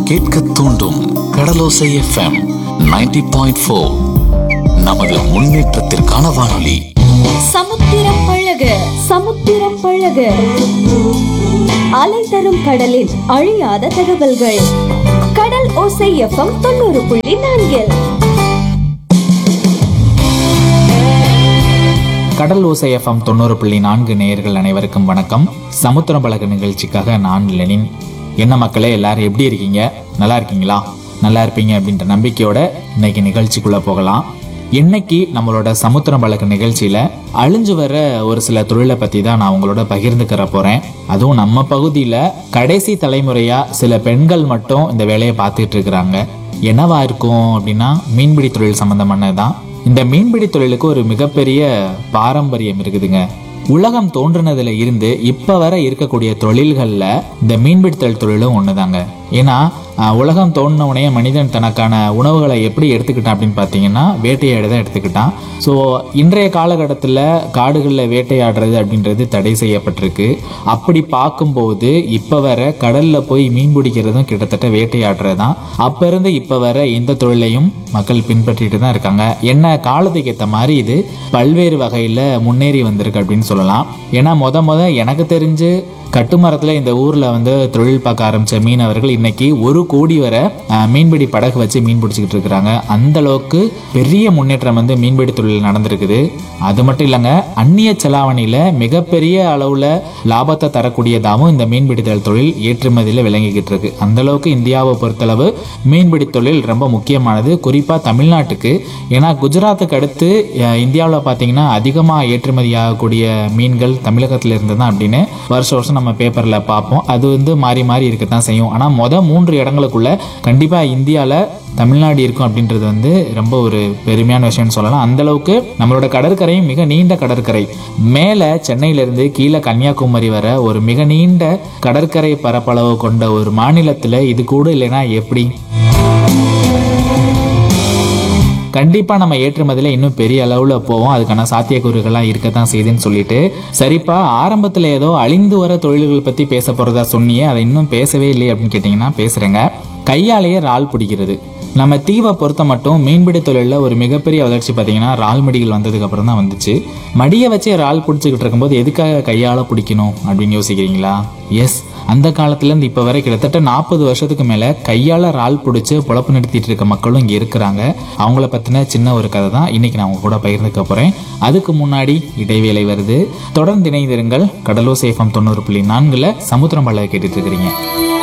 கேட்க தூண்டும் கடலோசை FM 90.4 point four நமது முன்னேற்றத்திற்கான வானொலி சமுத்திரம் பழக சமுத்திரம் பழக அலை தரும் கடலில் அழியாத தகவல்கள் கடல் ஓசை எஃப்எம் தொண்ணூறு புள்ளி நான்கில் கடல் ஓசை எஃப்எம் தொண்ணூறு புள்ளி நான்கு நேயர்கள் அனைவருக்கும் வணக்கம் சமுத்திரம் பழக நிகழ்ச்சிக்காக நான் லெனின் என்ன மக்களே எல்லாரும் எப்படி இருக்கீங்க நல்லா இருக்கீங்களா நல்லா இருப்பீங்க அப்படின்ற நம்பிக்கையோட இன்னைக்கு நிகழ்ச்சிக்குள்ள போகலாம் இன்னைக்கு நம்மளோட சமுத்திரம் பழக்க நிகழ்ச்சியில அழிஞ்சு வர ஒரு சில தொழிலை பத்தி தான் நான் உங்களோட பகிர்ந்துக்கிற போறேன் அதுவும் நம்ம பகுதியில கடைசி தலைமுறையா சில பெண்கள் மட்டும் இந்த வேலையை பார்த்துட்டு இருக்கிறாங்க என்னவா இருக்கும் அப்படின்னா மீன்பிடி தொழில் சம்பந்தமானது தான் இந்த மீன்பிடி தொழிலுக்கு ஒரு மிகப்பெரிய பாரம்பரியம் இருக்குதுங்க உலகம் தோன்றுனதுல இருந்து இப்ப வரை இருக்கக்கூடிய தொழில்கள்ல இந்த மீன்பிடித்தல் தொழிலும் ஒண்ணுதாங்க ஏன்னா ஆஹ், உலகம் தோன்றின உடனே மனிதன் தனக்கான உணவுகளை எப்படி எடுத்துக்கிட்டான் அப்படின்னு பார்த்தீங்கன்னா வேட்டையாட தான் எடுத்துக்கிட்டான் ஸோ இன்றைய காலகட்டத்தில் காடுகளில் வேட்டையாடுறது அப்படின்றது தடை செய்யப்பட்டிருக்கு அப்படி பார்க்கும்போது இப்போ வர கடலில் போய் மீன் பிடிக்கிறதும் கிட்டத்தட்ட வேட்டையாடுறது தான் அப்போ இருந்து இப்போ வர இந்த தொழிலையும் மக்கள் பின்பற்றிட்டு தான் இருக்காங்க என்ன காலத்துக்கு ஏற்ற மாதிரி இது பல்வேறு வகையில் முன்னேறி வந்திருக்கு அப்படின்னு சொல்லலாம் ஏன்னா முத முத எனக்கு தெரிஞ்சு கட்டுமரத்தில் இந்த ஊரில் வந்து தொழில் பார்க்க ஆரம்பித்த மீனவர்கள் இன்னைக்கு ஒரு கோடி வரை அஹ், மீன்பிடி படகு வச்சு மீன் பிடிச்சிக்கிட்டு இருக்கிறாங்க அந்த அளவுக்கு பெரிய முன்னேற்றம் வந்து மீன்பிடி தொழில் நடந்திருக்குது அது மட்டும் இல்லைங்க அந்நிய செலாவணியில் மிகப்பெரிய அளவில் லாபத்தை தரக்கூடியதாகவும் இந்த மீன்பிடித்தல் தொழில் ஏற்றுமதியில் விளங்கிக்கிட்டு இருக்கு அந்த அளவுக்கு இந்தியாவை பொறுத்தளவு மீன்பிடி தொழில் ரொம்ப முக்கியமானது குறிப்பாக தமிழ்நாட்டுக்கு ஏன்னா குஜராத்துக்கு அடுத்து இந்தியாவில் பார்த்தீங்கன்னா அதிகமாக ஏற்றுமதி ஆகக்கூடிய மீன்கள் தமிழகத்தில் இருந்து தான் அப்படின்னு வருஷம் வருஷம் நம்ம பேப்பரில் பார்ப்போம் அது வந்து மாறி மாறி இருக்க தான் செய்யும் ஆனால் மொதல் மூன்று இடங்களுக்குள்ள கண்டிப்பாக இந்தியாவில் தமிழ்நாடு இருக்கும் அப்படின்றது வந்து ரொம்ப ஒரு பெருமையான விஷயம்னு சொல்லலாம் அந்த அளவுக்கு நம்மளோட கடற்கரையும் மிக நீண்ட கடற்கரை மேலே சென்னையிலிருந்து கீழே கன்னியாகுமரி வர ஒரு மிக நீண்ட கடற்கரை பரப்பளவு கொண்ட ஒரு மாநிலத்தில் இது கூட இல்லைன்னா எப்படி கண்டிப்பாக நம்ம ஏற்றுமதியில் இன்னும் பெரிய அளவில் போவோம் அதுக்கான சாத்தியக்கூறுகள்லாம் இருக்க தான் செய்யுதுன்னு சொல்லிட்டு சரிப்பா ஆரம்பத்தில் ஏதோ அழிந்து வர தொழில்கள் பற்றி பேச போகிறதா சொன்னியே அதை இன்னும் பேசவே இல்லை அப்படின்னு கேட்டிங்கன்னா பேசுகிறேங்க கையாலேயே இறால் பிடிக்கிறது நம்ம தீவை பொறுத்த மட்டும் மீன்பிடி தொழிலில் ஒரு மிகப்பெரிய வளர்ச்சி பார்த்தீங்கன்னா இறால் மடிகள் வந்ததுக்கு அப்புறம் தான் வந்துச்சு மடியை வச்சு இறால் பிடிச்சிக்கிட்டு இருக்கும்போது எதுக்காக கையால் பிடிக்கணும் அப்படின்னு யோசிக்கிறீங்களா எஸ் அந்த காலத்துலேருந்து இப்போ வரை கிட்டத்தட்ட நாற்பது வருஷத்துக்கு மேலே கையால் இறால் பிடிச்சி பொழப்பு நடத்திட்டு இருக்க மக்களும் இங்கே இருக்கிறாங்க அவங்கள பற்றின சின்ன ஒரு கதை தான் இன்னைக்கு நான் உங்க கூட பகிர்ந்துக்க போகிறேன் அதுக்கு முன்னாடி இடைவேளை வருது தொடர்ந்து இணைந்திருங்கள் கடலோ சேஃபம் தொண்ணூறு புள்ளி நான்கில் சமுத்திரம் பள்ள கேட்டுட்டு இருக்கிறீங்க